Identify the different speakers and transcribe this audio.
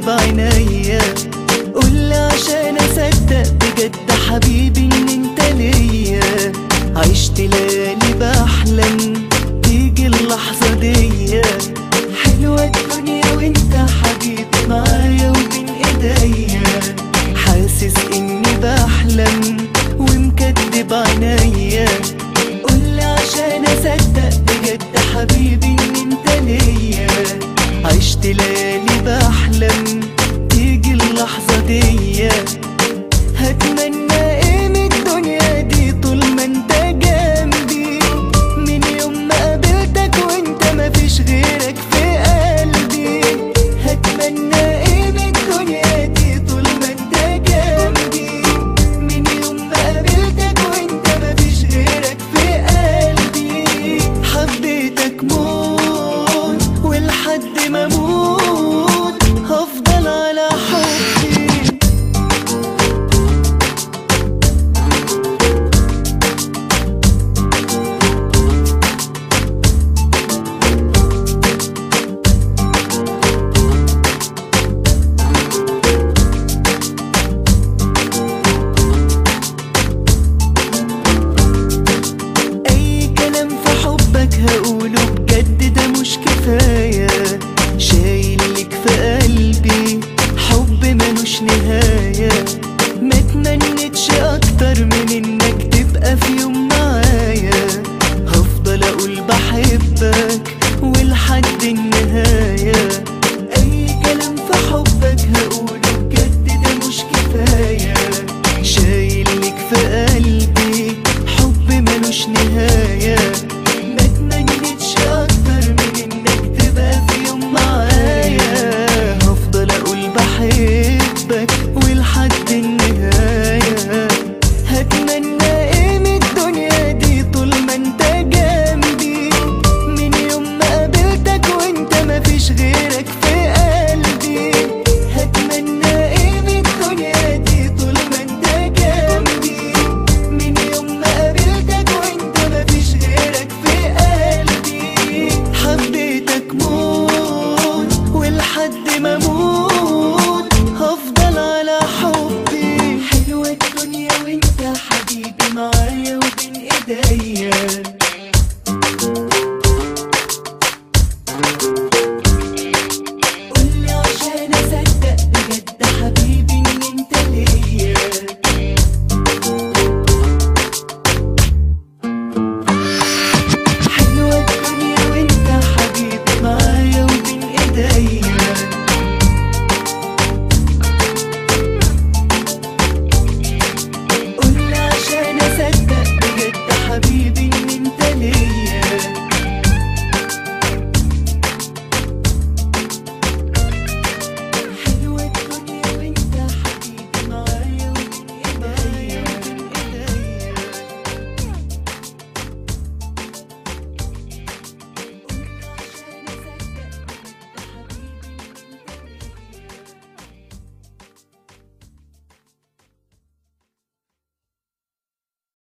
Speaker 1: بعينيا قولي عشان اصدق بجد حبيبي ان انت ليا عشت ليالي بحلم تيجي اللحظة دي حلوة الدنيا وانت حبيبي معايا وبين ايديا حاسس اني بحلم ومكدب عينيا قولي عشان اصدق بجد حبيبي ان انت ليا عشت ليالي بحلم تيجي اللحظة دي هتمنى ايه من الدنيا دي طول ما انت جنبي من يوم ما قابلتك وانت مفيش غيرك في قلبي هتمنى ايه من الدنيا دي طول ما انت جنبي من يوم ما قابلتك وانت مفيش غيرك في قلبي حبيتك موت ولحد ما اموت هفضل على حبي اي كلام في حبك هقوله بجد ده مش كفاية شايل لك في قلبي حب ملوش نهاية ما تمنتش اكتر من انك تبقى في يوم